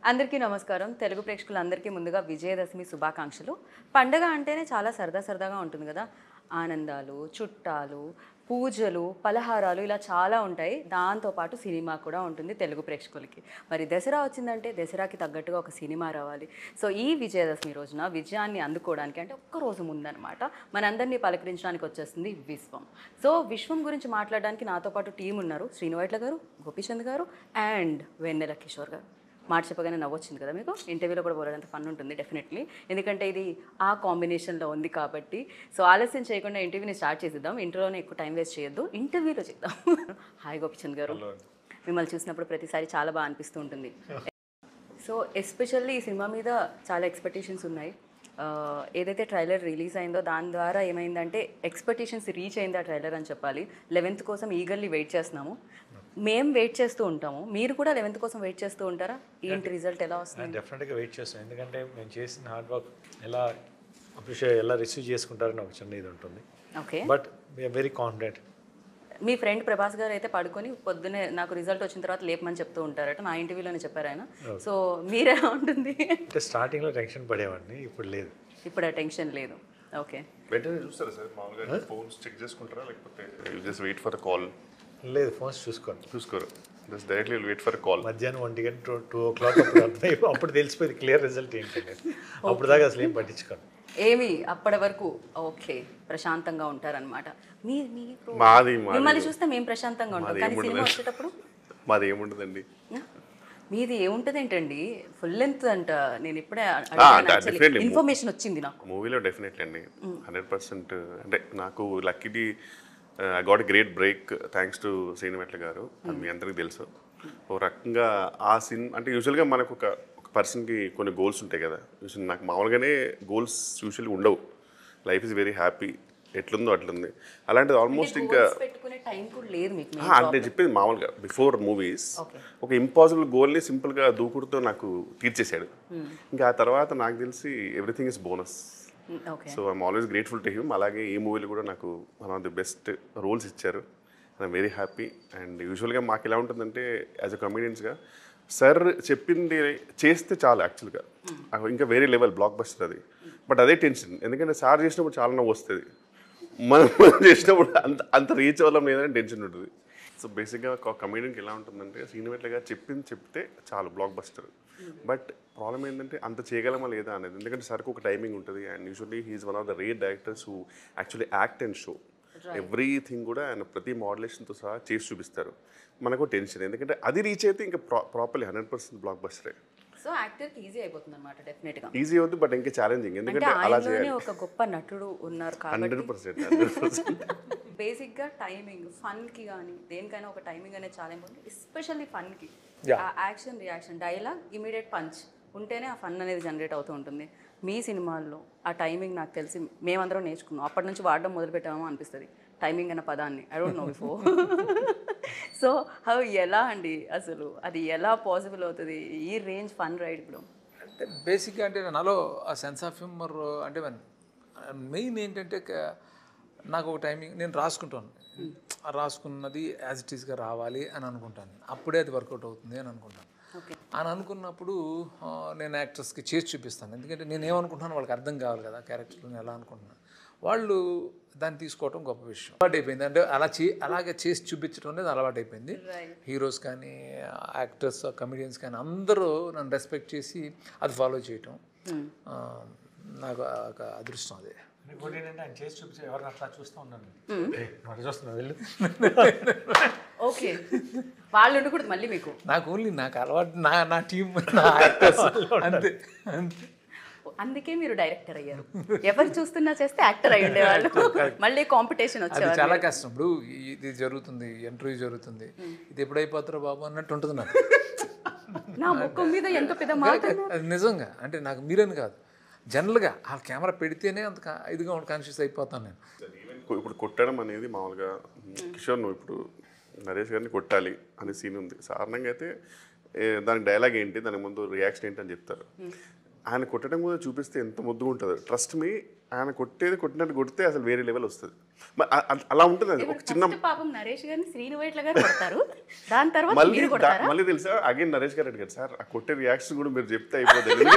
అందరికీ నమస్కారం తెలుగు ప్రేక్షకులందరికీ ముందుగా విజయదశమి శుభాకాంక్షలు పండగ అంటేనే చాలా సరదా సరదాగా ఉంటుంది కదా ఆనందాలు చుట్టాలు పూజలు పలహారాలు ఇలా చాలా ఉంటాయి దాంతోపాటు సినిమా కూడా ఉంటుంది తెలుగు ప్రేక్షకులకి మరి దసరా వచ్చిందంటే దసరాకి తగ్గట్టుగా ఒక సినిమా రావాలి సో ఈ విజయదశమి రోజున విజయాన్ని అందుకోవడానికి అంటే ఒక్క రోజు ముందనమాట మనందరినీ పలకరించడానికి వచ్చేస్తుంది విశ్వం సో విశ్వం గురించి మాట్లాడడానికి నాతో పాటు టీం ఉన్నారు శ్రీనివైట్ల గారు గోపీచంద్ గారు అండ్ వెన్నెల కిషోర్ గారు మాట చెప్పగానే నవ్వొచ్చింది కదా మీకు ఇంటర్వ్యూలో కూడా పోలేదంత ఫన్ ఉంటుంది డెఫినెట్లీ ఎందుకంటే ఇది ఆ కాంబినేషన్లో ఉంది కాబట్టి సో ఆలస్యం చేయకుండా ఇంటర్వ్యూని స్టార్ట్ చేసిద్దాం ఇంటర్వ్యూలోనే ఎక్కువ టైం వేస్ట్ చేయొద్దు ఇంటర్వ్యూలో చేద్దాం హాయ్ గోపిచంద్ గారు మిమ్మల్ని చూసినప్పుడు ప్రతిసారి చాలా బాగా అనిపిస్తూ ఉంటుంది సో ఎస్పెషల్లీ ఈ సినిమా మీద చాలా ఎక్స్పెక్టేషన్స్ ఉన్నాయి ఆ, ఏదైతే ట్రైలర్ రిలీజ్ అయిందో దాని ద్వారా ఏమైందంటే ఎక్స్పెక్టేషన్స్ రీచ్ అయింది ఆ ట్రైలర్ అని చెప్పాలి లెవెన్త్ కోసం ఈగర్లీ వెయిట్ చేస్తున్నాము మేము వెయిట్ చేస్తూ ఉంటాము మీరు కూడా లెవెన్త్ కోసం వెయిట్ చేస్తూ ఉంటారా ఏంటి రిజల్ట్ ఎలా వస్తుంది డెఫినెట్గా వెయిట్ చేస్తాం ఎందుకంటే మేము చేసిన హార్డ్ వర్క్ ఎలా అప్రిషియేట్ ఎలా రిసీవ్ చేసుకుంటారని ఒక చిన్న ఇది ఉంటుంది okay but we're very confident మీ ఫ్రెండ్ ప్రభాస్ గారు అయితే పడుకొని పొద్దునే నాకు రిజల్ట్ వచ్చిన తర్వాత లేపమని చెప్తూ ఉంటారట నా ఇంటర్వ్యూలోనే చెప్పారు ఆయన సో మీరెలా ఉంటుంది అంటే స్టార్టింగ్లో టెన్షన్ పడేవాడిని ఇప్పుడు లేదు ఇప్పుడు ఆ టెన్షన్ లేదు ఓకే వెంటనే చూస్తారా సార్ మామూలుగా ఫోన్స్ చెక్ చేసుకుంటారా లేకపోతే జస్ట్ వెయిట్ ఫర్ కాల్ లేదు ఫోన్స్ చూసుకోండి చూసుకోరు just directly wait for call మధ్యాహ్నం ఒంటి గంట టూ టూ ఓ క్లాక్ అప్పుడు అర్థమై అప్పుడు తెలిసిపోయింది క్లియర్ రిజల్ట్ ఏంటి అనేది అప్పుడు దాకా అసలు ఏం పట్టించుకోండి ఏమి అప్పటి వరకు ఓకే ప్రశాంతంగా ఉంటారనమాట మీ మీకు మాది మాది మిమ్మల్ని చూస్తే మేము ప్రశాంతంగా ఉంటాం మాది కానీ సినిమా ఏముండదు. వచ్చేటప్పుడు మాది ఏముండదండి ఆ? మీది ఏముంటుంది ఏంటండి ఫుల్ లెంత్ అంట నేను ఇప్పుడే definitely. ఇన్ఫర్మేషన్ వచ్చింది నాకు మూవీలో డెఫినెట్లీ అండి హండ్రెడ్ పర్సెంట్ అంటే నాకు లక్కీది I got great break thanks to Sreenu Vaitla garu అది మీ అందరికీ తెలుసు ఒక రకంగా ఆ సిన్ అంటే యూజువల్గా మనకు ఒక ఒక పర్సన్కి కొన్ని గోల్స్ ఉంటాయి కదా యూజువల్ నాకు మామూలుగానే గోల్స్ యూజువల్లీ ఉండవు లైఫ్ ఇస్ వెరీ హ్యాపీ ఎట్లుందో అట్లుంది అలాంటిది ఆల్మోస్ట్ ఇంకా Goals పెట్టుకునే టైం కూడా లేదు మీకు ఆ, అంటే నేను చెప్పేది మామూలుగా బిఫోర్ మూవీస్ Okay. ఒక ఇంపాసిబుల్ గోల్ని సింపుల్గా దూకుడుతో నాకు తీర్చేశాడు ఇంకా ఆ తర్వాత నాకు తెలిసి everything is bonus okay so I'm always grateful to him అలాగే ఈ మూవీలో కూడా నాకు one of the best roles ఇచ్చారు ఐఎమ్ వెరీ హ్యాపీ అండ్ యూజువల్గా మాకు ఎలా ఉంటుందంటే యాజ్ అ కమెడియన్స్గా సార్ చెప్పింది చేస్తే చాలు యాక్చువల్గా ఇంకా వేరే లెవెల్ బ్లాక్ బస్టర్ అది బట్ అదే టెన్షన్ ఎందుకంటే సార్ చేసినప్పుడు చాలా నవ్వు వస్తుంది మనం మనం చేసినప్పుడు అంత అంత రీచ్ అవ్వడం లేదని టెన్షన్ ఉంటుంది సో బేసిక్గా ఒక కమెడియన్కి ఎలా ఉంటుందంటే సీనియర్లుగా చెప్పింది చెప్తే చాలు బ్లాక్ బస్టర్ బట్ ప్రాబ్లం ఏంటంటే అంత చేయగలమా లేదా అనేది ఎందుకంటే సరికి ఒక టైమింగ్ ఉంటుంది and usually he's one of the rare directors who actually act and show everything కూడా ఆయన ప్రతి మోడలేషన్తో సహా చేసి చూపిస్తారు మనకు టెన్షన్ ఎందుకంటే అది రీచ్ అయితే ఇంకా ప్రా ప్రాపర్లీ హండ్రెడ్ పర్సెంట్ బ్లాక్ బస్టరే సో యాక్టర్కి ఈజీ అయిపోతుంది అనమాట డెఫినెట్గా ఈజీ అవుతుంది బట్ ఇంకా ఛాలెంజింగ్ అంటే ఎందుకంటే అలా ఆయనలోనే చేయాలి ఒక గొప్ప నటుడు ఉన్నారు కాబట్టి హండ్రెడ్ పర్సెంట్ హండ్రెడ్ పర్సెంట్ బేసిక్గా టైమింగ్ ఫన్కి కానీ దేనికైనా ఒక టైమింగ్ అనేది చాలా ఇంపార్టెంట్ ఎస్పెషల్లీ ఫన్కి ఆ action reaction dialogue immediate punch ఉంటేనే ఆ ఫన్ అనేది జనరేట్ అవుతూ ఉంటుంది మీ సినిమాల్లో ఆ టైమింగ్ నాకు తెలిసి మేమందరం నేర్చుకున్నాం అప్పటి నుంచి వాడడం మొదలు పెట్టామో అనిపిస్తుంది టైమింగ్ అన్న పదాన్ని I don't know before so how ఎలా అండి అసలు అది ఎలా పాసిబుల్ అవుతుంది ఈ రేంజ్ ఫన్ రైడ్ ఇప్పుడు అంటే బేసిక్గా అంటే నాలో ఆ సెన్స్ ఆఫ్ హ్యూమర్ అంటే మెయిన్ ఏంటంటే క- నాకు ఒక టైమింగ్ నేను రాసుకుంటాను ఆ రాసుకున్నది యాజ్ ఇట్ ఈస్గా రావాలి అని అనుకుంటాను అప్పుడే అది వర్కౌట్ అవుతుంది అని అనుకుంటాను ఓకే అని అనుకున్నప్పుడు ఆ, నేను యాక్టర్స్కి చేసి చూపిస్తాను ఎందుకంటే నేను ఏమనుకుంటున్నాను వాళ్ళకి అర్థం కావాలి కదా క్యారెక్టర్ని ఎలా అనుకుంటున్నాను వాళ్ళు దాన్ని తీసుకోవటం గొప్ప విషయం అలవాటు అయిపోయింది అంటే అలా చే అలాగే చేసి చూపించడం అనేది అలవాటు అయిపోయింది హీరోస్ కానీ యాక్టర్స్ కమెడియన్స్ కానీ అందరూ నన్ను రెస్పెక్ట్ చేసి అది ఫాలో చేయటం ఆ, నాకు ఒక అదృష్టం అది ఇంకోటి ఏంటంటే ఆయన చేసి చూపించి ఎవరిని అట్లా చూస్తూ ఉన్నాను మరి చూస్తున్నా వెళ్ళు ఓకే వాళ్ళు ఉండకూడదు మళ్ళీ మీకు నాకు ఓన్లీ నాకు అలవాటు నా నా టీం నా యాక్టర్స్ అంతే అంతే అందుకే మీరు డైరెక్టర్ అయ్యారు ఎవరు చూస్తున్నా చేస్తే యాక్టర్ అయి ఉండేవాళ్ళు మళ్ళీ కాంపిటీషన్ అది వచ్చేవారు చాలా కష్టం ఇప్పుడు ఇది జరుగుతుంది ఇంటర్వ్యూ జరుగుతుంది ఇది ఎప్పుడైపోతారో బాబు అన్నట్టు ఉంటుంది నాకు నా ముఖం మీద ఎంత పెద్ద మాట అది నిజంగా అంటే నాకు మీరని కాదు జనరల్గా ఆ కెమెరా పెడితేనే అంత కా- ఇదిగా కాన్షియస్ అయిపోతాను నేను ఇప్పుడు కొట్టడం అనేది మామూలుగా కిషోర్ నువ్వు ఇప్పుడు నరేష్ గారిని కొట్టాలి అనే సీన్ ఉంది సాధారణంగా అయితే ఏ, దానికి డైలాగ్ ఏంటి దాని ముందు రియాక్షన్ ఏంటి అని చెప్తారు ఆయన కొట్టడం కూడా చూపిస్తే ఎంత ముద్దుగా ఉంటుందో ట్రస్ట్ మీ ఆయన కొట్టేది కొట్టినట్టు కొడితే అసలు వేరే లెవెల్ వస్తుంది మరి అ- అ- అలా ఉంటుంది అది ఒక చిన్న ఫస్ట్ పాపం నరేష్ గారిని శ్రీను వైట్ల గారు కొడతారు దాని తర్వాత మళ్ళీ మీరు దా- కొడతారా మళ్ళీ తెలుసా అగైన్ నరేష్ గారు అడిగారు సార్ ఆ కొట్టే రియాక్షన్ కూడా మీరు చెప్తే అయిపోతుంది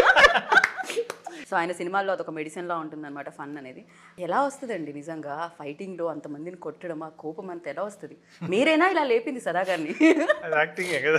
సో ఆయన సినిమాల్లో అదొక మెడిసిన్ లా ఉంటుంది అనమాట ఫన్ అనేది ఎలా వస్తుందండి నిజంగా ఫైటింగ్ లో అంతమందిని కొట్టడం ఆ కోపం అంత ఎలా వస్తుంది మీరేనా ఇలా లేపింది సదా గారిని అది యాక్టింగ్ కదా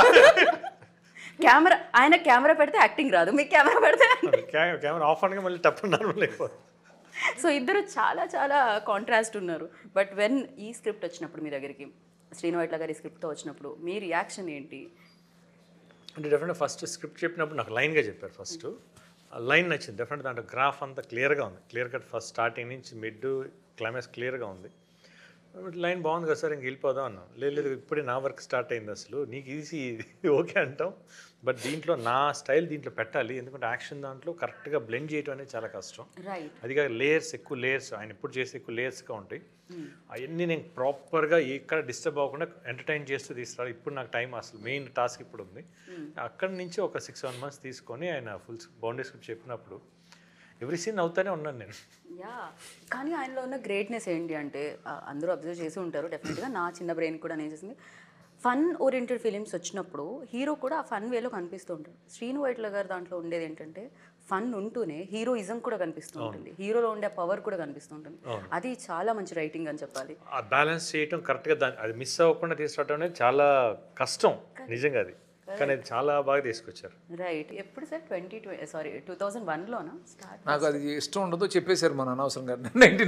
కెమెరా ఆయన కెమెరా పెడితే యాక్టింగ్ రాదు మీకు కెమెరా పెడితే కె- కెమెరా ఆఫ్ అనగా మళ్ళీ టప్ నార్మల్ అయిపోతుంది సో ఇద్దరు చాలా చాలా కాంట్రాస్ట్ ఉన్నారు బట్ వెన్ ఈ స్క్రిప్ట్ వచ్చినప్పుడు మీ దగ్గరికి శ్రీను వైట్ల గారి స్క్రిప్ట్తో వచ్చినప్పుడు మీ రియాక్షన్ ఏంటి అంటే డెఫినెట్ ఫస్ట్ స్క్రిప్ట్ చెప్పినప్పుడు నాకు లైన్గా చెప్పారు ఫస్ట్ ఆ లైన్ నచ్చింది డెఫినెట్ దాంట్లో గ్రాఫ్ అంతా క్లియర్గా ఉంది క్లియర్ కట్ ఫస్ట్ స్టార్టింగ్ నుంచి మిడ్ క్లైమాక్స్ క్లియర్గా ఉంది లైన్ బాగుంది కదా సార్ ఇంక వెళ్ళిపోదాం అన్నాం లేదు లేదు ఇప్పుడే నా వర్క్ స్టార్ట్ అయింది అసలు నీకు ఈజీ ఓకే అంటాం బట్ దీంట్లో నా స్టైల్ దీంట్లో పెట్టాలి ఎందుకంటే యాక్షన్ దాంట్లో కరెక్ట్గా బ్లెండ్ చేయడం అనేది చాలా కష్టం రైట్ అది కాక లేయర్స్ ఎక్కువ లేయర్స్ ఆయన ఎప్పుడు చేసే ఎక్కువ లేయర్స్గా ఉంటాయి అవన్నీ నేను ప్రాపర్గా ఎక్కడ డిస్టర్బ్ అవ్వకుండా ఎంటర్టైన్ చేస్తూ తీసుకురావాలి ఇప్పుడు నాకు టైం అసలు మెయిన్ టాస్క్ ఇప్పుడు ఉంది అక్కడి నుంచి ఒక సిక్స్ సెవెన్ మంత్స్ తీసుకొని ఆయన ఫుల్ బౌండరీ స్క్రిప్ట్ చెప్పినప్పుడు ఎవ్రీ సీన్ అవుతానే ఉన్నాను నేను యా కానీ ఆయనలో ఉన్న గ్రేట్నెస్ ఏంటి అంటే ఆ, అందరూ అబ్జర్వ్ చేసి ఉంటారు డెఫినెట్గా నా చిన్న బ్రెయిన్ కూడా నేను చేసింది ఫన్ ఓరియంటెడ్ ఫిలిమ్స్ వచ్చినప్పుడు హీరో కూడా ఆ ఫన్ వేలో కనిపిస్తూ ఉంటాడు శ్రీను వైట్ల గారు దాంట్లో ఉండేది ఏంటంటే ఫన్ ఉంటూనే హీరోయిజం కూడా కనిపిస్తూ ఉంటుంది హీరోలో ఉండే పవర్ కూడా కనిపిస్తూ ఉంటుంది అది చాలా మంచి రైటింగ్ అని చెప్పాలి ఆ బ్యాలెన్స్ చేయటం కరెక్ట్గా దాన్ని అది మిస్ అవ్వకుండా తీసుకురావడం అనేది చాలా కష్టం నిజంగా అది కానీ అది చాలా బాగా తీసుకొచ్చారు రైట్ ఎప్పుడు sir twenty sorry two thousand వన్లోనా స్టార్ట్ నాకు అది ఇష్టం ఉండదో చెప్పేశారు మన అనవసరంగా నైన్టీ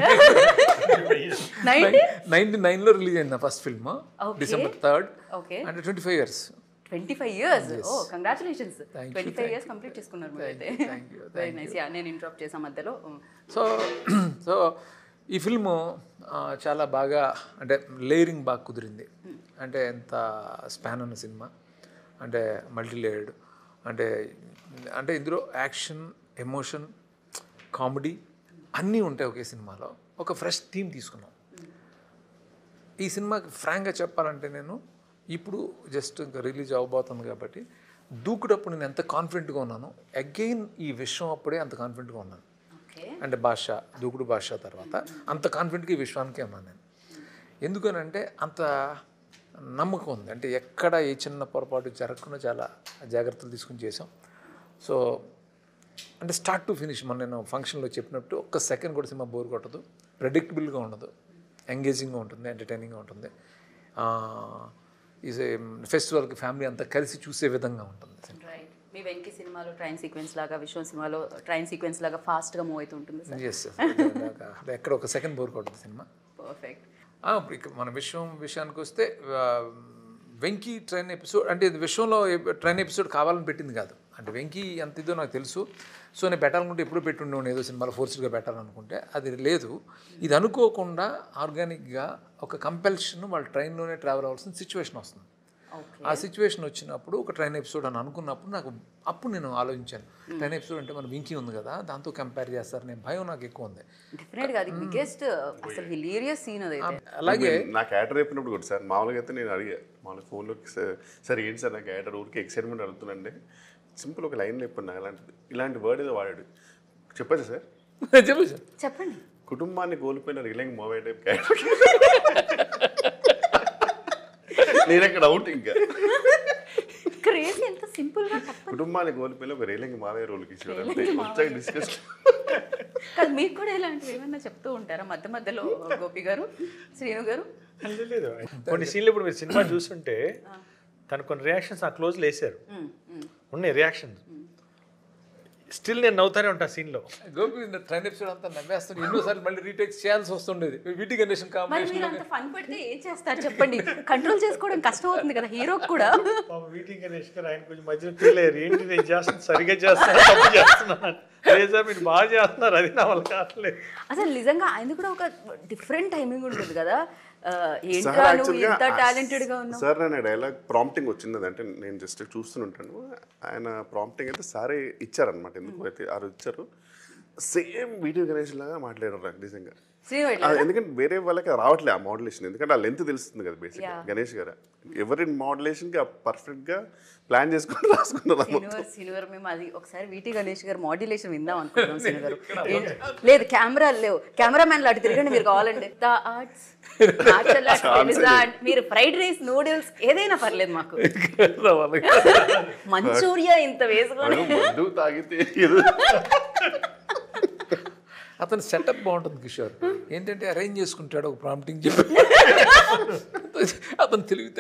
నైన్టీ నైన్టీ నైన్లో రిలీజ్ అయింది నా first film Okay. December third okay అంటే twenty five years twenty five years oh congratulations Thank you, twenty five years complete చేసుకున్నారు మీరు అయితే thank you, very nice yeah నేను ఇంటరప్ట్ చేసా మధ్యలో సో సో ఈ ఫిల్ము ఆ, చాలా బాగా అంటే లేయరింగ్ బాగా కుదిరింది అంటే ఎంత స్పాన్ ఉన్న సినిమా అంటే మల్టీ లేయర్డ్ అంటే అంటే ఇందులో యాక్షన్ ఎమోషన్ కామెడీ అన్నీ ఉంటాయి ఒకే సినిమాలో ఒక ఫ్రెష్ థీమ్ తీసుకున్నాం ఈ సినిమాకి ఫ్రాంక్గా చెప్పాలంటే నేను ఇప్పుడు జస్ట్ ఇంకా రిలీజ్ అవ్వబోతుంది కాబట్టి దూకుడప్పుడు నేను ఎంత కాన్ఫిడెంట్గా ఉన్నానో అగైన్ ఈ విషయం అప్పుడే అంత కాన్ఫిడెంట్గా ఉన్నాను ఓకే అంటే భాష దూకుడు భాష తర్వాత అంత కాన్ఫిడెంట్గా ఈ విశ్వానికే ఉన్నాను నేను ఎందుకనంటే అంత నమ్మకం ఉంది అంటే ఎక్కడ ఏ చిన్న పొరపాటు జరగకుండా చాలా జాగ్రత్తలు తీసుకుని చేసాం సో అంటే స్టార్ట్ టు ఫినిష్ మన నేను ఫంక్షన్లో చెప్పినట్టు ఒక్క సెకండ్ కూడా సినిమా బోర్ కొట్టదు ప్రెడిక్టబుల్గా ఉండదు ఎంగేజింగ్గా ఉంటుంది ఎంటర్టైనింగ్గా ఉంటుంది ఈ ఫెస్టివల్కి ఫ్యామిలీ అంతా కలిసి చూసే విధంగా ఉంటుంది రైట్ మీ వెంకీ సినిమాలో ట్రైన్ సీక్వెన్స్ లాగా విశ్వం సినిమాలో ట్రైన్ సీక్వెన్స్ లాగా ఫాస్ట్గా మూవ్ అవుతూ ఉంటుంది సార్ ఎస్ ఎక్కడ ఒక సెకండ్ బోర్ కొట్టదు సినిమా పర్ఫెక్ట్ ఆ, ఇప్పుడు ఇక మన విషయం విషయానికి వస్తే ఆ, వెంకీ ట్రైన్ ఎపిసోడ్ అంటే ఇది విషయంలో ఎప్- ట్రైన్ ఎపిసోడ్ కావాలని పెట్టింది కాదు అంటే వెంకీ ఎంత ఇదో నాకు తెలుసు సో నేను పెట్టాలనుకుంటే ఎప్పుడు పెట్టుండే ఏదో సినిమాలో ఫోర్స్డ్గా పెట్టాలనుకుంటే అది లేదు ఇది అనుకోకుండా ఆర్గానిక్గా ఒక కంపెల్షన్ వాళ్ళు ట్రైన్లోనే ట్రావెల్ అవ్వాల్సిన సిచ్యువేషన్ వస్తుంది ఓకే ఆ సిచ్యువేషన్ వచ్చినప్పుడు ఒక ట్రైన్ ఎపిసోడ్ అని అనుకున్నప్పుడు నాకు అప్పుడు నేను ఆలోచించాను ట్రైన్ ఎపిసోడ్ అంటే మన వింకీ ఉంది కదా దాంతో కంపేర్ చేస్తారనే భయం నాకు ఎక్కువ ఉంది డెఫినెట్గా అది బిగ్గెస్ట్ అసలు హిలీరియస్ సీన్ అదైతే అలాగే నా క్యాటర్ చెప్పినప్పుడు కూడా సార్ మామూలుగా అయితే నేను అడిగా మామూలుగా ఫోన్లోకి సార్ సార్ ఏంటి సార్ నా క్యాటర్ ఊరికి ఎక్సైట్మెంట్ అడుగుతుందండి సింపుల్ ఒక లైన్ చెప్పండి నాకు ఇలాంటిది ఇలాంటి వర్డ్ ఏదో వాడాడు చెప్పచ్చు సార్ చెప్పు సార్ చెప్పండి కుటుంబాన్ని కోల్పోయిన రిలయింగ్ మూవీ టైప్ క్యారెక్టర్ నేను అక్కడ అవుట్ ఇంకా క్రేజ్ ఎంత సింపుల్ గా తప్ప కుటుంబాన్ని కోల్పోయిన ఒక రేలింగ్ మావయ్య రోల్కి ఇచ్చాడు అంతే వచ్చాక డిస్కస్ కాదు మీకు కూడా ఇలాంటివి ఏమన్నా చెప్తూ ఉంటారా మధ్య మధ్యలో గోపి గారు శ్రీను గారు లేదు, లేదు కొన్ని సీన్లు ఇప్పుడు మీరు సినిమా చూస్తుంటే తను కొన్ని రియాక్షన్స్ ఆ క్లోజ్లో వేసారు మ్మ్, మ్మ్. ఉన్నాయి రియాక్షన్స్ స్టిల్ నేను నవ్వుతానే ఉంటా సీన్లో గోపి ట్రైన్ ఎపిసోడ్ అంతా నవ్వేస్తాను ఎన్నోసార్లు మళ్ళీ రీటేక్స్ చేయాల్సి వస్తుండేది వీటి కండిషన్ మరి కాంబినేషన్ మీరు అంత ఫన్ పడితే ఏం చేస్తారు చెప్పండి కంట్రోల్ చేసుకోవడం కష్టం అవుతుంది కదా హీరోకి కూడా మీటింగ్ గణేష్ గారు ఆయన కొంచెం మధ్యలో ఫీల్ అయ్యారు ఏంటి నేను చేస్తాను సరిగ్గా చేస్తాను తప్పు చేస్తున్నాను లేదు సార్ మీరు బాగా చేస్తున్నారు అది నా వల్ల కావట్లేదు అసలు నిజంగా ఆయన కూడా ఒక డిఫరెంట్ టైమింగ్ ఉంటుంది కదా ఆ, సార్ ఏంట్రా నువ్వు యాక్చువల్గా ఇంత టాలెంటెడ్ గా ఉన్నావు సార్ నేను డైలాగ్ ప్రాంప్టింగ్ వచ్చింది అంటే నేను జస్ట్ చూస్తుంటాను ఆయన ప్రాంప్టింగ్ అయితే సారే ఇచ్చారనమాట ఎందుకు అయితే ఆ రోజు ఇచ్చారు సేమ్ వీడియో గణేష్ లాగా మాట్లాడారు నాకు నిజంగా శ్రీను ఇట్లా అది ఎందుకంటే వేరే వాళ్ళకి అది రావట్లే ఆ మోడలేషన్ ఎందుకంటే ఆ లెంత్ తెలుస్తుంది కదా బేసిక్ Yeah. గణేష్ గారు ఎవరి మోడలేషన్కి పర్ఫెక్ట్గా ప్లాన్ చేసుకొని రాసుకున్నారు ఆ మొత్తం. సినివర్ సినివర్ మేము అది ఒకసారి వీటి గణేష్ గారు మాడ్యులేషన్ విందాం అనుకుంటున్నాం సినిమా గారు ఏంటి? లేదు కెమెరాలు లేవు కెమెరామెన్లు అటు తిరగండి మీరు కావాలండి ద ఆర్ట్స్ మార్షల్ ఆర్ట్స్ తెలుసా అంటే మీరు ఫ్రైడ్ రైస్ నూడిల్స్ ఏదైనా పర్లేదు మాకు మంచూరియా ఇంత వేసుకొని వాడు మందు తాగితే ఏదో అతని సెటప్ బాగుంటుంది కిషోర్ ఏంటంటే అరేంజ్ చేసుకుంటాడు ఒక ప్రాంప్టింగ్ చెప్పి అతను తెలివితే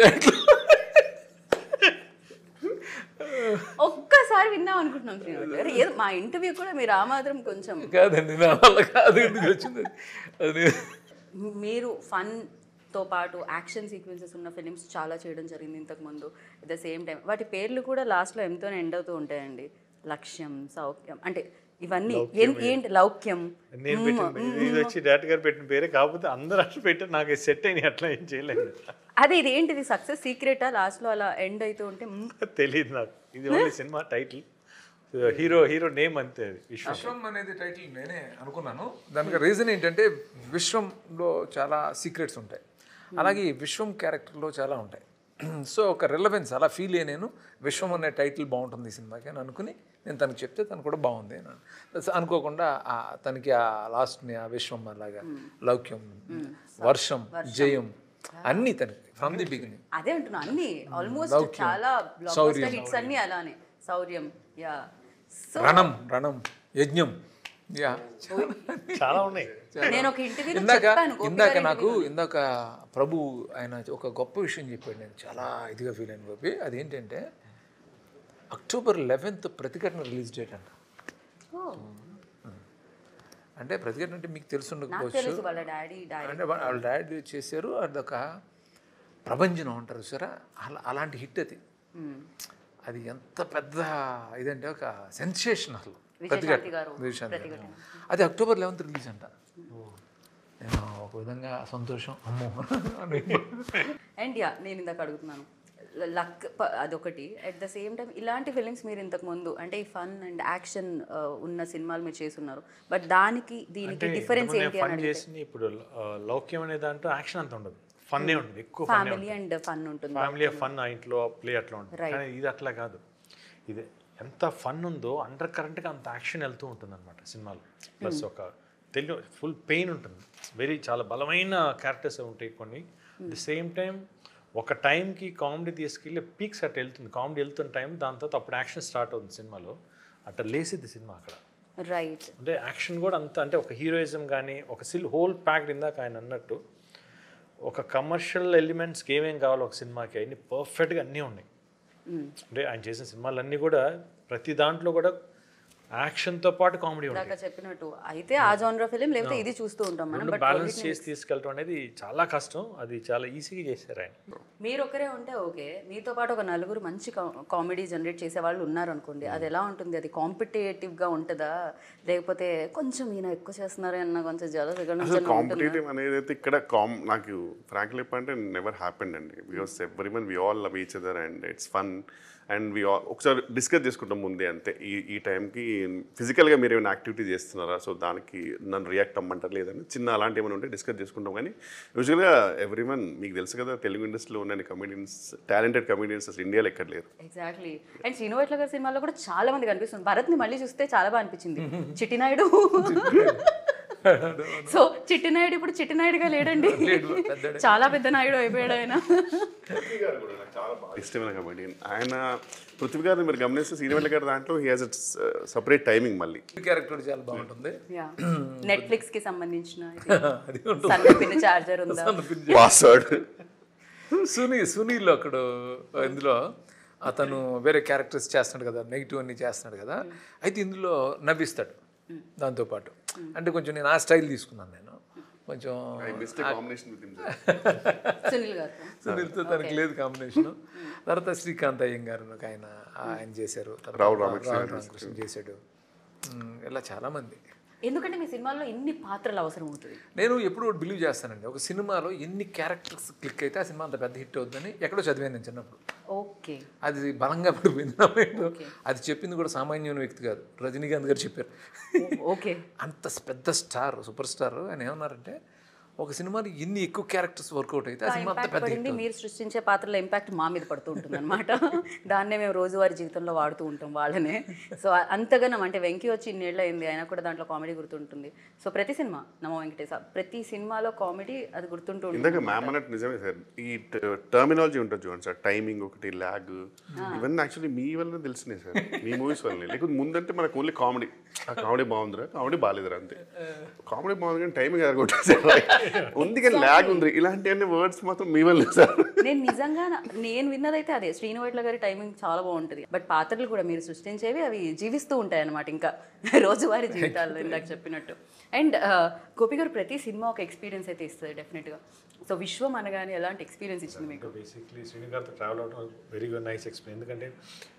ఒక్కసారి విందాం అనుకుంటున్నాం శ్రీనివాస్ గారు ఏదో మా ఇంటర్వ్యూ కూడా మీరు ఆ మాత్రం కొంచెం కాదండి నా వల్ల కాదు ఎందుకు వచ్చింది అది మీరు ఫన్ తో పాటు యాక్షన్ సీక్వెన్సెస్ ఉన్న ఫిలిమ్స్ చాలా చేయడం జరిగింది ఇంతకు ముందు అట్ ద సేమ్ టైం వాటి పేర్లు కూడా లాస్ట్లో ఎంతో ఎండ్ అవుతూ ఉంటాయండి లక్ష్యం సౌఖ్యం అంటే ఇవన్నీ ఏం- ఏంటి లౌక్యం నేను పెట్టిన ఇది వచ్చి డైరెక్టర్ గారు పెట్టిన పేరే కాకపోతే అందరూ అట్లా పెట్టారు నాకు సెట్ అయినాయి అట్లా ఏం చేయలేదు అదే ఇది ఏంటిది సక్సెస్ సీక్రెటా లాస్ట్లో అలా ఎండ్ అవుతూ ఉంటే మ్మ్, తెలియదు నాకు ఇది ఓన్లీ సినిమా టైటిల్ హీరో హీరో నేమ్ అంతే అది విశ్వం విశ్వం అనేది టైటిల్ నేనే అనుకున్నాను దానికి రీజన్ ఏంటంటే విశ్వంలో చాలా సీక్రెట్స్ ఉంటాయి అలాగే ఈ విశ్వం క్యారెక్టర్లో చాలా ఉంటాయి సో ఒక రిలవెన్స్ అలా ఫీల్ అయ్యి నేను విశ్వం అనే టైటిల్ బాగుంటుంది ఈ సినిమాకి అని అనుకుని నేను తనకు చెప్తే తను కూడా బాగుంది అని అన్నాడు. సో అనుకోకుండా ఆ తనకి ఆ లాస్ట్ని ఆ విశ్వం అలాగా లౌక్యం వర్షం జయం అన్నీ తనకి ఫ్రమ్ ది బిగినింగ్ అదే అంటున్నా అన్ని ఆల్మోస్ట్ చాలా బ్లాక్ హిట్స్ అన్ని అలానే శౌర్యం యా సో రణం రణం యజ్ఞం యా చాలా ఉన్నాయి నేను ఒక ఇంటర్వ్యూలో ఇందాక చెప్పాను గోపి ఇందాక గారి నాకు ఇందాక ప్రభు ఆయన ఒక గొప్ప విషయం చెప్పాడు నేను చాలా ఇదిగా ఫీల్ అయిన గోపి అదేంటంటే October eleventh Pratighatana release date అంట ఓ, అంటే ప్రతిఘటన అంటే మీకు తెలిసి నాకు ఉండకపోవచ్చు తెలుసు వాళ్ళ డాడీ డాడీ అంటే వా- వాళ్ళ డాడీ చేశారు అదొక ప్రభంజనం అంటారు సరే అలా అలాంటి హిట్ అది అది ఎంత పెద్ద ఇదంటే ఒక సెన్సేషన్ అసలు విజయశాంతి గారు విజయశాంతి గారు. అది అక్టోబర్ లెవెన్త్ రిలీజ్ అంట నేను ఒక విధంగా సంతోషం అమ్మో అని. అండ్ యా నేను ఇందాక అడుగుతున్నాను లక్ అదొకటి అట్ ద సేమ్ టైం ఇలాంటి ఫిలిమ్స్ మీరు ఇంతకు ముందు అంటే ఈ ఫన్ అండ్ యాక్షన్ ఉన్న సినిమాలు మీరు చేస్తున్నారు బట్ దానికి దీనికి డిఫరెన్స్ ఏంటి ఫన్ అని చేసింది ఇప్పుడు ఆ, లౌక్యం అనే దాంట్లో యాక్షన్ అంత ఉండదు ఫన్నే ఉంటుంది ఎక్కువ ఫన్ ఫ్యామిలీ అండ్ ఫన్ ఉంటుంది ఫ్యామిలీ ఫన్ ఆ ఇంట్లో ప్లే అట్లా ఉంటుంది కానీ ఇది అట్లా కాదు ఇది ఎంత ఫన్ ఉందో అండర్ కరెంట్గా అంత యాక్షన్ వెళ్తూ ఉంటుంది అనమాట సినిమాలో ప్లస్ ఒక తెలియ ఫుల్ పెయిన్ ఉంటుంది వెరీ చాలా బలమైన క్యారెక్టర్స్ ఉంటాయి కొన్ని ది సేమ్ టైం ఒక టైంకి కామెడీ తీసుకెళ్ళి పీక్స్ అట్లా వెళ్తుంది కామెడీ వెళ్తున్న టైం దాని తర్వాత అప్పుడు యాక్షన్ స్టార్ట్ అవుతుంది సినిమాలో అట్లా లేసిద్ది సినిమా అక్కడ రైట్ అంటే యాక్షన్ కూడా అంత అంటే ఒక హీరోయిజం కానీ ఒక సిల్ హోల్ ప్యాక్డ్ ఇందాక ఆయన అన్నట్టు ఒక కమర్షియల్ ఎలిమెంట్స్కి ఏమేం కావాలో ఒక సినిమాకి అన్ని పర్ఫెక్ట్గా అన్నీ ఉన్నాయి అంటే ఆయన చేసిన సినిమాలన్నీ కూడా ప్రతి దాంట్లో కూడా యాక్షన్తో పాటు కామెడీ ఉంటాయి ఇందాక చెప్పినట్టు అయితే ఆ జానరా ఫిలిం లేకపోతే ఇది చూస్తూ ఉంటాం మనం బట్ బ్యాలెన్స్ చేసి తీసుకెళ్ళటం అనేది చాలా కష్టం అది చాలా ఈజీగా చేశారు ఆయన మీరు ఒకరే ఉంటే ఓకే మీతో పాటు ఒక నలుగురు మంచి కామెడీ జనరేట్ చేసే వాళ్ళు ఉన్నారు అనుకోండి అది ఎలా ఉంటుంది అది కాంపిటేటివ్ గా ఉంటుందా లేకపోతే కొంచెం ఈయన ఎక్కువ చేస్తున్నారు అన్న కొంచెం జలస్ ఇక్కడ నుంచి అసలు అన్న ఉంటుందా? కాంపిటేటివ్ అనేది అయితే ఇక్కడ కామ్ నాకు ఫ్రాంక్లీ చెప్పంటే నెవర్ హ్యాపెండ్ అండి because everyone we all love each other and it's fun and we all ఒకసారి డిస్కస్ చేసుకుంటాం ముందే అంతే ఈ ఈ టైంకి ఫిజికల్గా మీరు ఏమైనా యాక్టివిటీ చేస్తున్నారా సో దానికి నన్ను రియాక్ట్ అమ్మంటారు లేదని చిన్న అలాంటి ఏమైనా ఉంటే డిస్కస్ చేసుకుంటాం కానీ యూజువల్గా ఎవ్రీ వన్ మీకు తెలుసు కదా తెలుగు ఇండస్ట్రీలో ఉన్న కమెడియన్స్ టాలెంటెడ్ కమెడియన్స్ అసలు ఇండియాలో ఎక్కడ లేరు ఎగ్జాక్ట్లీ అండ్ శ్రీను వైట్ల గారి సినిమాలో కూడా చాలా మంది కనిపిస్తుంది భరత్ ని మళ్ళీ చూస్తే చాలా బాగా అనిపించింది చిట్టినాయుడు సో చిట్టినాయుడు ఇప్పుడు చిట్టినాయుడుగా లేడండి చాలా పెద్ద నాయుడు అయిపోయాడు ఆయన పృథ్వీ గారు కూడా నాకు చాలా బాగా ఇష్టమైన కమెడియన్ ఆయన పృథ్వీ గారిని మీరు గమనిస్తే శ్రీనివాళ్ళ గారి దాంట్లో హీ హాజ్ సపరేట్ టైమింగ్ మళ్ళీ క్యారెక్టర్ చాలా బాగుంటుంది నెట్ఫ్లిక్స్ కి సంబంధించిన అది ఉంటుంది సన్నపిన చార్జర్ ఉందా పాస్వర్డ్ సునీ సునీల్ అక్కడ ఇందులో అతను వేరే క్యారెక్టర్స్ చేస్తున్నాడు కదా నెగిటివ్ అన్ని చేస్తున్నాడు కదా అయితే ఇందులో నవ్విస్తాడు దాంతోపాటు అంటే కొంచెం నేను ఆ స్టైల్ తీసుకున్నాను నేను కొంచెం మిస్టర్ కాంబినేషన్ విత్ సునీల్ గారు సునీల్తో తనకి లేదు కాంబినేషన్ తర్వాత శ్రీకాంత్ అయ్యంగారు ఒక ఆయన ఆయన చేశారు తర్వాత రావు రామకృష్ణ రావు రామకృష్ణ చేశాడు ఉమ్, ఇలా చాలామంది ఎందుకంటే మీ సినిమాల్లో ఎన్ని పాత్రలు అవసరం అవుతుంది నేను ఎప్పుడు బిలీవ్ చేస్తానండి ఒక సినిమాలో ఎన్ని క్యారెక్టర్స్ క్లిక్ అయితే ఆ సినిమా అంత పెద్ద హిట్ అవుతుందని ఎక్కడో చదివాను నేను చిన్నప్పుడు ఓకే అది బలంగా పడిపోయింది నా మైండ్ అది చెప్పింది కూడా సామాన్యమైన వ్యక్తి కాదు రజనీకాంత్ గారు చెప్పారు ఓకే అంత పెద్ద స్టార్ సూపర్ స్టార్ ఆయన ఏమన్నారంటే ఒక సినిమాలో ఎన్ని ఎక్కువ క్యారెక్టర్స్ వర్కౌట్ అయితే ఆ సినిమా అంత ఇంపాక్ట్ పెద్ద పడింది మీరు సృష్టించే పాత్రల ఇంపాక్ట్ మా మీద పడుతూ ఉంటుంది అనమాట దాన్నే మేము రోజువారీ జీవితంలో వాడుతూ ఉంటాం వాళ్ళనే సో అంతగానం అంటే వెంకీ వచ్చి ఇన్నేళ్ళు అయింది అయినా కూడా దాంట్లో కామెడీ గుర్తుంటుంది సో ప్రతి సినిమా నమో వెంకటేశ ప్రతి సినిమాలో కామెడీ అది గుర్తుంటూ ఉంటుంది ఇందాక మ్యామ్ అన్నట్టు నిజమే సార్ ఈ టర్మినాలజీ ఉంటుంది చూడండి సార్ టైమింగ్ ఒకటి ల్యాగ్ ఇవన్నీ యాక్చువల్లీ మీ వల్ల తెలిసినాయి సార్ మీ మూవీస్ వల్లనే లేకపోతే ముందంటే మనకు ఓన్లీ కామెడీ ఆ కామెడీ బాగుందిరా కామెడీ బాగాలేదురా అంతే కామెడీ బాగుంది కానీ టైమింగ్ ఎరగొట్టేసారు ఉంది కానీ ల్యాగ్ ఉంది ఇలాంటి వర్డ్స్ మాత్రం మీ వల్లే సార్ నేను నిజంగా నా- నేను విన్నదైతే అదే శ్రీను వైట్ల గారి టైమింగ్ చాలా బాగుంటుంది బట్ పాత్రలు కూడా మీరు సృష్టించేవి అవి జీవిస్తూ ఉంటాయి అనమాట ఇంకా రోజువారీ జీవితాల్లో ఇందాక చెప్పినట్టు అండ్ గోపి గారు ప్రతి సినిమా ఒక ఎక్స్పీరియన్స్ అయితే ఇస్తుంది డెఫినెట్గా సో విశ్వం అనగానే ఎలాంటి ఎక్స్పీరియన్స్ ఇచ్చింది మీకు బేసిక్లీ శ్రీను గారితో ట్రావెల్ అవడం వెరీ గుడ్ నైస్ ఎక్స్పీరియన్స్ ఎందుకంటే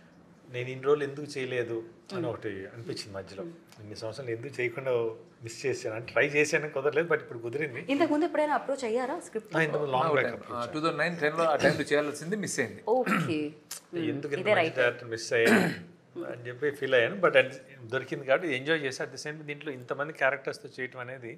నేను ఇన్ని రోజులు ఎందుకు చేయలేదు అని ఒకటి అనిపించింది మధ్యలో ఇన్ని సంవత్సరాలు ఎందుకు చేయకుండా మిస్ చేశాను అని ట్రై చేశాను కుదరలేదు బట్ ఇప్పుడు కుదిరింది ఇంతకు ముందు ఎప్పుడైనా అప్రోచ్ అయ్యారా స్క్రిప్ట్ ఇంతకు long back two thousand nine టెన్లో ఆ టైంలో చేయాల్సింది మిస్ అయింది ఓకే ఎందుకు ఇంత మంచి డైరెక్టర్ మిస్ అయ్యాను అని చెప్పి ఫీల్ అయ్యాను బట్ దొరికింది కాబట్టి ఎంజాయ్ చేసి అట్ ద సేమ్ దీంట్లో ఇంతమంది క్యారెక్టర్స్తో చేయటం అనేది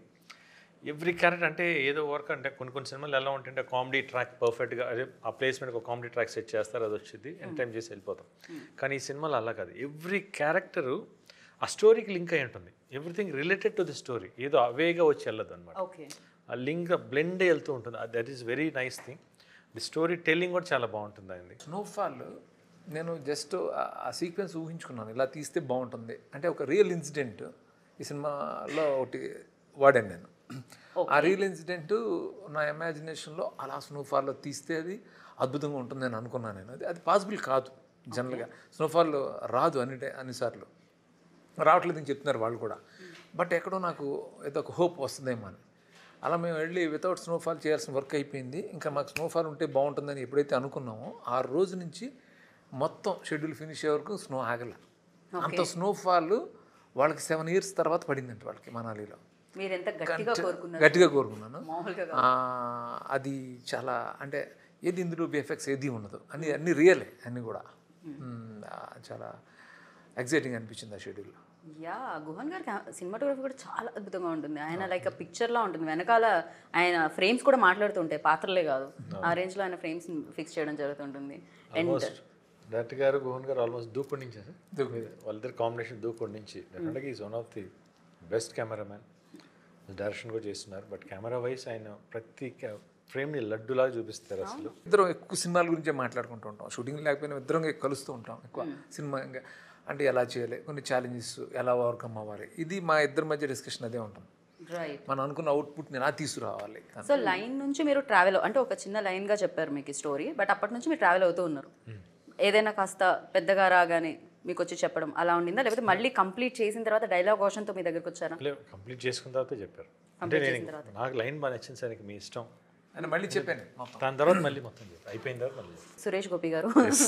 ఎవ్రీ క్యారెక్టర్ అంటే ఏదో వర్క్ అంటే కొన్ని కొన్ని సినిమాలు ఎలా ఉంటుంటే కామెడీ ట్రాక్ పర్ఫెక్ట్గా అదే ఆ ప్లేస్మెంట్ ఒక కామెడీ ట్రాక్ సెట్ చేస్తారు అది వచ్చింది ఎండ్ టైం చేసి వెళ్ళిపోతాం కానీ ఈ సినిమాలో అలా కాదు ఎవ్రీ క్యారెక్టరు ఆ స్టోరీకి లింక్ అయి ఉంటుంది everything related to the story ఏదో అవేగా వచ్చి వెళ్ళదు అనమాట ఓకే ఆ లింక్ బ్లెండ్ వెళ్తూ ఉంటుంది that is very nice thing the storytelling కూడా చాలా బాగుంటుంది అయింది స్నోఫాల్ నేను జస్ట్ ఆ సీక్వెన్స్ ఊహించుకున్నాను ఇలా తీస్తే బాగుంటుంది అంటే ఒక రియల్ ఇన్సిడెంట్ ఈ సినిమాలో ఒకటి వాడాను నేను ఆ రియల్ ఇన్సిడెంట్ నా ఇమాజినేషన్లో అలా స్నోఫాల్లో తీస్తే అది అద్భుతంగా ఉంటుంది అని అనుకున్నాను నేను అది అది పాసిబుల్ కాదు జనరల్గా స్నోఫాల్ రాదు అన్ని టై- అన్నిసార్లు రావట్లేదు అని చెప్తున్నారు వాళ్ళు కూడా బట్ ఎక్కడో నాకు ఏదో ఒక హోప్ వస్తుందేమో అని అలా మేము వెళ్ళి వితౌట్ స్నోఫాల్ చేయాల్సిన వర్క్ అయిపోయింది ఇంకా మాకు స్నోఫాల్ ఉంటే బాగుంటుందని ఎప్పుడైతే అనుకున్నామో ఆ రోజు నుంచి మొత్తం షెడ్యూల్ ఫినిష్ అయ్యే వరకు స్నో ఆగల అంత స్నోఫాల్ వాళ్ళకి సెవెన్ ఇయర్స్ తర్వాత పడిందంట వాళ్ళకి మనాలిలో మీరు ఎంత గట్టిగా కోరుకున్నారు గట్టిగా కోరుకున్నాను మామూలుగా ఆ, అది చాలా అంటే ఏది ఇందులో ఎఫెక్ట్స్ ఏది ఉండదు అన్ని అన్ని రియలే అన్నీ కూడా మ్మ్, ఆ, చాలా ఎగ్జైటింగ్ అనిపించింది ఆ షెడ్యూల్ యా గుహన్ గారి సినిమాటోగ్రఫీ కూడా చాలా అద్భుతంగా ఉంటుంది ఆయన లైక్ పిక్చర్ లా ఉంటుంది వెనకాల ఆయన ఫ్రేమ్స్ కూడా మాట్లాడుతుంటాయి పాత్రలే కాదు ఆ రేంజ్ లో ఆయన ఫ్రేమ్స్ ఫిక్స్ చేయడం జరుగుతుంటుంది and almost director garu Guhan garu almost Dookudu నుంచి వాళ్ళిద్దరు కాంబినేషన్ దూకుడు నుంచి డెఫినెట్గా is one of the best cameraman direction కూడా చేస్తున్నారు బట్ కెమెరా వైస్ ఆయన ప్రతి ఫ్రేమ్ని లడ్డులాగా చూపిస్తారు అసలు ఇద్దరం ఎక్కువ సినిమాల గురించే మాట్లాడుకుంటూ ఉంటాం షూటింగ్ లేకపోయినా ఇద్దరం కలుస్తూ ఉంటాం ఎక్కువ సినిమా ఇంకా అంటే ఎలా చేయాలి కొన్ని ఛాలెంజెస్ ఎలా ఓవర్కమ్ అవ్వాలి ఇది మా ఇద్దరి మధ్య డిస్కషన్ అదే ఉంటుంది రైట్ మనం అనుకున్న అవుట్పుట్ని ఎలా తీసుకురావాలి సో లైన్ నుంచి మీరు ట్రావెల్ అంటే ఒక చిన్న లైన్ గా చెప్పారు మీకు స్టోరీ బట్ అప్పటి నుంచి మీరు ట్రావెల్ అవుతూ ఉన్నారు ఏదైనా కాస్త పెద్దగా రాగానే మీకు వచ్చి చెప్పడం అలా ఉండిందా లేకపోతే మళ్ళీ కంప్లీట్ చేసిన తర్వాత డైలాగ్ తో మీ దగ్గరకు వచ్చారా కంప్లీట్ చేసుకున్న తర్వాత చెప్పారు అంటే నేను నాకు లైన్ బాగా నచ్చింది సార్ మీ ఇష్టం అని మళ్ళీ చెప్పాను మొత్తం దాని తర్వాత మళ్ళీ మొత్తం చెప్పారు అయిపోయిన తర్వాత మళ్ళీ చెప్పారు. సురేష్ గోపి గారు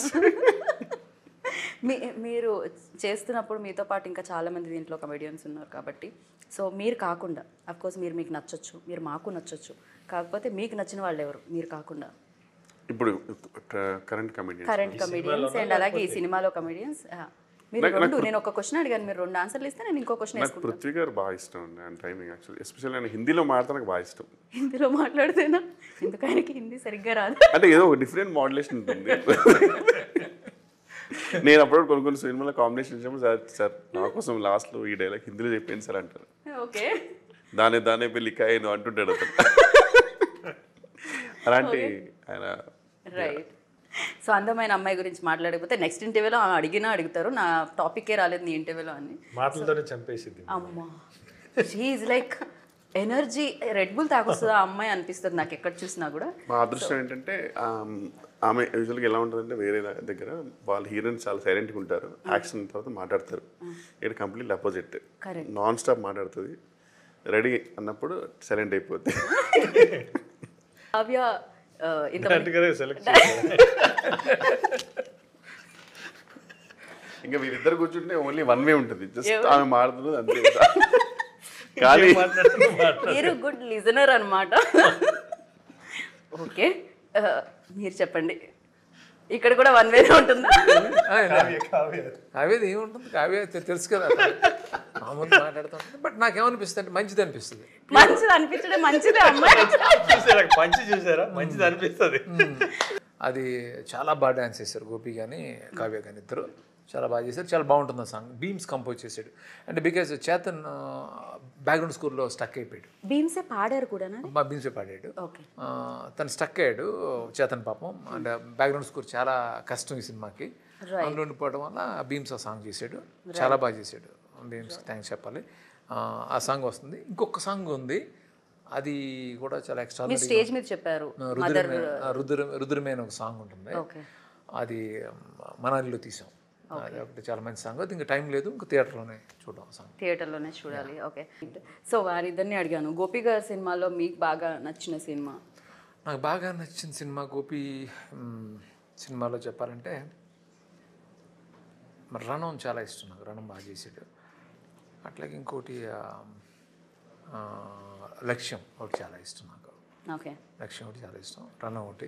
మీ మీరు చేస్తున్నప్పుడు మీతో పాటు ఇంకా చాలా మంది దీంట్లో కమెడియన్స్ ఉన్నారు కాబట్టి సో మీరు కాకుండా కోర్స్ మీరు మీకు నచ్చొచ్చు మీరు మాకు నచ్చొచ్చు కాకపోతే మీకు నచ్చిన వాళ్ళు ఎవరు మీరు కాకుండా ఇప్పుడు current comedian current comedians and అలాగే ఈ సినిమాలో కమెడియన్స్ మీరు రెండు నేను ఒక క్వశ్చన్ అడిగాను మీరు రెండు ఆన్సర్లు ఇస్తే నేను ఇంకో క్వశ్చన్ నాకు వేసుకుంటాను పృథ్వీ గారు బాగా ఇష్టం అండి ఆయన టైమింగ్ యాక్చువల్లీ ఎస్పెషల్లీ ఆయన హిందీలో మాట్లాడితే నాకు బాగా ఇష్టం హిందీలో మాట్లాడితేనా ఎందుకు ఆయనకి హిందీ సరిగ్గా రాదు అంటే ఏదో ఒక డిఫరెంట్ మోడలేషన్ ఉంటుంది నేను అప్పుడు కొన్ని కొన్ని సినిమాలో కాంబినేషన్ ఇచ్చినప్పుడు సార్ సార్ నా కోసం లాస్ట్లో ఈ డైలాగ్ హిందీలో చెప్పాను సార్ అంటారు ఓకే దానే దానే పెళ్ళి కాయను అంటుంటాడు అతను అలాంటి ఆయన రైట్ సో అందమైన అమ్మాయి గురించి మాట్లాడకపోతే నెక్స్ట్ ఇంటర్వ్యూలో ఆమె అడిగినా అడుగుతారు నా టాపికే రాలేదు నీ ఇంటర్వ్యూలో అని మాటలతోనే చంపేసింది అమ్మా she like energy Red Bull తాగొస్తుందా ఆ అమ్మాయి అనిపిస్తుంది నాకు ఎక్కడ చూసినా కూడా మా అదృష్టం ఏంటంటే ఆమ్, ఆమె యూజువల్గా ఎలా ఉంటుందంటే వేరే దా- దగ్గర వాళ్ళ హీరోయిన్ చాలా సైలెంట్గా ఉంటారు యాక్షన్ తర్వాత మాట్లాడతారు ఇక్కడ complete opposite Correct. Non stop మాట్లాడుతుంది రెడీ అన్నప్పుడు సైలెంట్ అయిపోద్ది కావ్య ఆ, ఇంత డైరెక్ట్గానే సెలెక్ట్ చేశారు ఇంకా వీరిద్దరు కూర్చుంటే ఓన్లీ వన్ వే ఉంటుంది జస్ట్ ఆమె మాడుతున్నది అంతే కానీ మీరు గుడ్ లిజనర్ అనమాట ఓకే మీరు చెప్పండి ఇక్కడ కూడా వన్ వేనే ఉంటుందా కావ్యది ఏముంటుంది కావ్య తె- తెలుసు కదా మామూలు మాట్లాడుతుంటుంది బట్ నాకేమనిపిస్తుంది అంటే మంచిది అనిపిస్తుంది మంచిది అనిపించడం మంచిదే అమ్మాయి చూసారా పంచి చూసారా మంచిది అనిపిస్తుంది అది చాలా బాగా డ్యాన్స్ చేశారు గోపి కానీ కావ్య కానీ ఇద్దరు చాలా బాగా చేశారు చాలా బాగుంటుంది ఆ సాంగ్ బీమ్స్ కంపోజ్ చేశాడు అంటే బికాజ్ చేతన్ బ్యాక్గ్రౌండ్ స్కూల్లో స్టక్ అయిపోయాడు భీమ్సే పాడారు కూడా మా బీమ్సే పాడాడు ఓకే ఆ, తను స్టక్ అయ్యాడు చేతన్ పాపం అండ్ బ్యాక్గ్రౌండ్ స్కోర్ చాలా కష్టం ఈ సినిమాకి అందులో ఉండిపోవడం వల్ల బీమ్స్ ఆ సాంగ్ చేశాడు చాలా బాగా చేశాడు బీమ్స్ థ్యాంక్స్ చెప్పాలి ఆ, ఆ సాంగ్ వస్తుంది ఇంకొక సాంగ్ ఉంది అది కూడా చాలా ఎక్స్ట్రా మీరు స్టేజ్ మీద చెప్పారు రుద్రమే రుద్ర రుద్రమే అని ఒక సాంగ్ ఉంటుంది ఓకే అది మనాలిలో తీసాం అది ఒకటి చాలా మంచి సాంగ్ అది ఇంకా టైం లేదు ఇంకా థియేటర్లోనే చూడడం ఆ సాంగ్ థియేటర్లోనే చూడాలి ఓకే సో వారిద్దరిని అడిగాను గోపి గారి సినిమాలో మీకు బాగా నచ్చిన సినిమా నాకు బాగా నచ్చిన సినిమా గోపి మ్, సినిమాలో చెప్పాలంటే మరి రణం చాలా ఇష్టం నాకు రణం బాగా చేసాడు అట్లాగే ఇంకోటి ఆ, ఆ, లక్ష్యం ఒకటి చాలా ఇష్టం నాకు ఓకే లక్ష్యం ఒకటి చాలా ఇష్టం రణం ఒకటి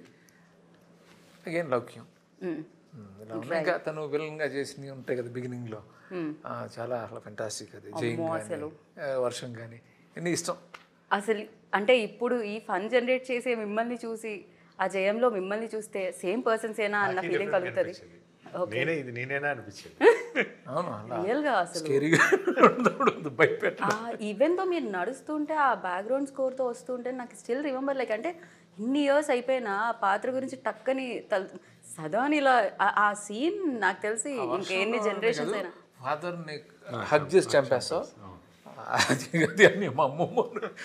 అగైన్ లౌక్యం మ్మ్. మ్, ఇలా ఉన్నాయి ఇంకా తను విలన్గా చేసినవి ఉంటాయి కదా బిగినింగ్లో చాలా అసలు ఫెంటాస్టిక్ అది జైన్ కానీ వర్షం కానీ అన్నీ ఇష్టం అసలు అంటే ఇప్పుడు ఈ ఫన్ జనరేట్ చేసే మిమ్మల్ని చూసి ఆ జయంలో మిమ్మల్ని చూస్తే సేమ్ పర్సన్స్ ఏనా అన్న ఫీలింగ్ కలుగుతుంది నేనే ఇది నేనేనా అనిపించింది అవును అలా రియల్గా అసలు స్కేరీగా ఉండకూడదు భయపెట్ట ఈవెన్ తో మీరు నడుస్తుంటే ఆ బ్యాక్గ్రౌండ్ స్కోర్తో వస్తుంటే నాకు స్టిల్ రిమెంబర్ లైక్ అంటే ఇన్ని ఇయర్స్ అయిపోయినా ఆ పాత్ర గురించి టక్కని తల్ సదాని ఇలా ఆ- ఆ సీన్ నాకు తెలిసి ఇంకెన్ని జనరేషన్స్ అయినా ఫాదర్ని హక్ చేసి చంపేస్తావు అది అది అని మా అమ్మమ్మ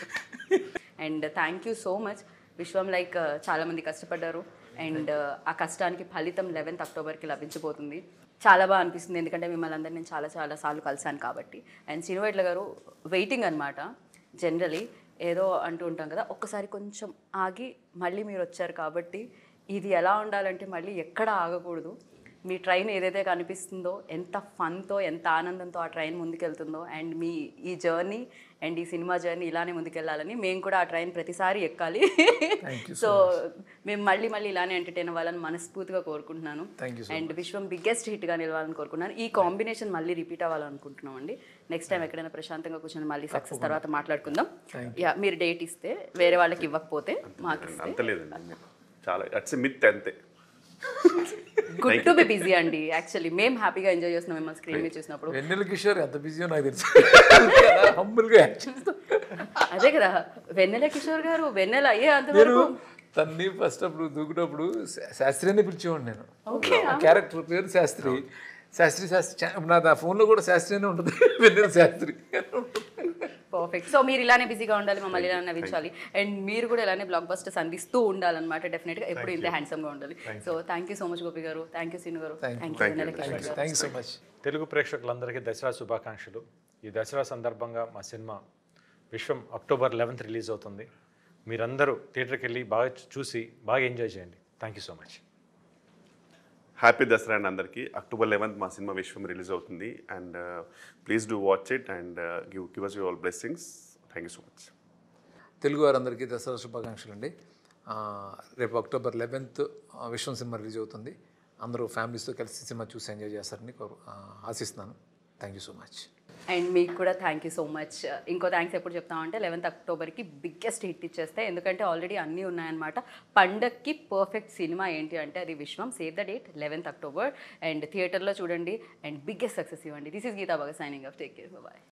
and thank you so much Viswam like చాలామంది కష్టపడ్డారు అండ్ ఆ కష్టానికి ఫలితం లెవెన్త్ అక్టోబర్కి లభించబోతుంది చాలా బాగా అనిపిస్తుంది ఎందుకంటే మిమ్మల్ని అందరినీ నేను చాలా చాలా సార్లు కలిశాను కాబట్టి అండ్ శ్రీనువైట్ల గారు వెయిటింగ్ అనమాట జనరలీ ఏదో అంటూ ఉంటాం కదా ఒక్కసారి కొంచెం ఆగి మళ్ళీ మీరు వచ్చారు కాబట్టి ఇది ఎలా ఉండాలంటే మళ్ళీ ఎక్కడ ఆగకూడదు మీ ట్రైన్ ఏదైతే కనిపిస్తుందో ఎంత ఫన్తో ఎంత ఆనందంతో ఆ ట్రైన్ ముందుకెళ్తుందో అండ్ మీ ఈ జర్నీ అండ్ ఈ సినిమా జర్నీ ఇలానే ముందుకెళ్ళాలని మేము కూడా ఆ ట్రైన్ ప్రతిసారి ఎక్కాలి సో మేము మళ్ళీ మళ్ళీ ఇలానే ఎంటర్టైన్ అవ్వాలని మనస్ఫూర్తిగా కోరుకుంటున్నాను Thank you and Viswam biggest హిట్గా నిలవాలని కోరుకున్నాను ఈ కాంబినేషన్ మళ్ళీ రిపీట్ అవ్వాలనుకుంటున్నాం అండి నెక్స్ట్ టైం ఎక్కడైనా ప్రశాంతంగా కూర్చొని మళ్ళీ సక్సెస్ తర్వాత మాట్లాడుకుందాం యా మీరు డేట్ ఇస్తే వేరే వాళ్ళకి ఇవ్వకపోతే మాకు ఇస్తే అంత లేదండి చాలా అట్స్ మిత్ అంతే గుడ్ టు బి బిజీ అండి యాక్చువల్లీ మేము హ్యాపీగా ఎంజాయ్ చేస్తున్నాం మిమ్మల్ని స్క్రీన్ మీద చూసినప్పుడు వెన్నెల కిషోర్ ఎంత బిజీయో నాకు తెలుసు హంబుల్గా యాక్ట్ చేస్తాను అదే కదా వెన్నెల కిషోర్ గారు వెన్నెల అయ్యే నేను అంతవరకు తన్ని ఫస్ట్ అప్పుడు దూకుటప్పుడు శా- శాస్త్రి అని పిలిచేవాడు నేను ఆ క్యారెక్టర్ పేరు శాస్త్రి శాస్త్రి శాస్త్రి చా- ఇప్పుడు నా ఫోన్లో కూడా శాస్త్రి అనే ఉంటుంది వెన్నెల శాస్త్రి అని ఉంటుంది. పర్ఫెక్ట్ సో మీరు ఇలానే బిజీగా ఉండాలి మమ్మల్ని ఇలానే నవ్వించాలి అండ్ మీరు కూడా ఇలానే బ్లాక్ బస్టర్స్ అందిస్తూ ఉండాలన్నమాట డెఫినెట్గా ఎప్పుడు ఇంత హ్యాండ్సమ్గా ఉండాలి so thank you so much Gopi garu thank you Seenu garu thank you Vennela Kishore garu thank you so much Telugu ప్రేక్షకులందరికీ దసరా శుభాకాంక్షలు ఈ దసరా సందర్భంగా మా సినిమా విశ్వం అక్టోబర్ లెవెన్త్ రిలీజ్ అవుతుంది మీరందరూ థియేటర్కి వెళ్ళి బాగా చూసి బాగా ఎంజాయ్ చేయండి thank you so much happy Dasara అండి అందరికీ అక్టోబర్ లెవెన్త్ మా సినిమా విశ్వం రిలీజ్ అవుతుంది and please do watch it and give give us you all blessings thank you so much Telugu వారందరికీ దసరా శుభాకాంక్షలు అండి ఆ, రేపు అక్టోబర్ లెవెన్త్ విశ్వం సినిమా రిలీజ్ అవుతుంది అందరూ ఫ్యామిలీస్తో కలిసి సినిమా చూసి ఎంజాయ్ చేస్తారని కోరు- ఆ, ఆశిస్తున్నాను thank you so much and మీకు కూడా థ్యాంక్ యూ సో మచ్ ఇంకో థ్యాంక్స్ ఎప్పుడు చెప్తామంటే లెవెన్త్ అక్టోబర్కి బిగ్గెస్ట్ హిట్ ఇచ్చేస్తే ఎందుకంటే ఆల్రెడీ అన్నీ ఉన్నాయన్నమాట పండక్కి పర్ఫెక్ట్ సినిమా ఏంటి అంటే అది Viswam save the date eleventh October and థియేటర్లో చూడండి అండ్ బిగ్గెస్ట్ సక్సెస్ ఇవ్వండి దిస్ ఇస్ గీతా బాగా signing off take care bye